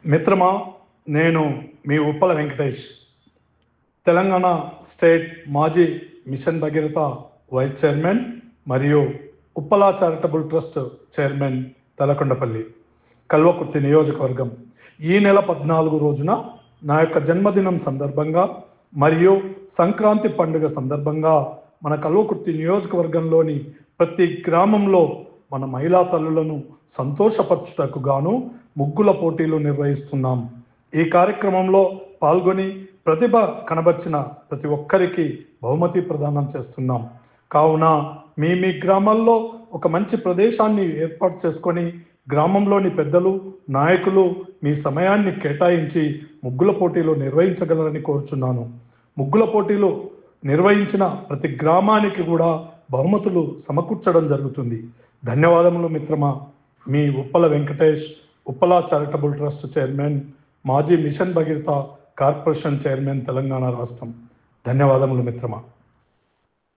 మిత్రమా నేను మీ ఉప్పల వెంకటేష్ తెలంగాణ స్టేట్ మాజీ మిషన్ భగీరథ వైస్ చైర్మన్ మరియు Uppala charitable trust chairman Talakondapalli Kalwakurthy నియోజకవర్గం ఈ నెల పద్నాలుగు రోజున నా యొక్క జన్మదినం సందర్భంగా మరియు సంక్రాంతి పండుగ సందర్భంగా మన కల్వకుర్తి నియోజకవర్గంలోని ప్రతి గ్రామంలో మన మహిళా తల్లులను సంతోషపరచుటకు గాను ముగ్గుల పోటీలు నిర్వహిస్తున్నాం ఈ కార్యక్రమంలో పాల్గొని ప్రతిభ కనబర్చిన ప్రతి ఒక్కరికి బహుమతి ప్రదానం చేస్తున్నాం కావున మీ మీ గ్రామాల్లో ఒక మంచి ప్రదేశాన్ని ఏర్పాటు చేసుకొని గ్రామంలోని పెద్దలు నాయకులు మీ సమయాన్ని కేటాయించి ముగ్గుల పోటీలు నిర్వహించగలరని కోరుచున్నాను ముగ్గుల పోటీలు నిర్వహించిన ప్రతి గ్రామానికి కూడా బహుమతులు సమకూర్చడం జరుగుతుంది ధన్యవాదములు మిత్రమా మీ Uppala Venkatesh Uppala charitable trust chairman మాజీ mission Bhagiratha corporation chairman Telangana రాష్ట్రం ధన్యవాదములు మిత్రమా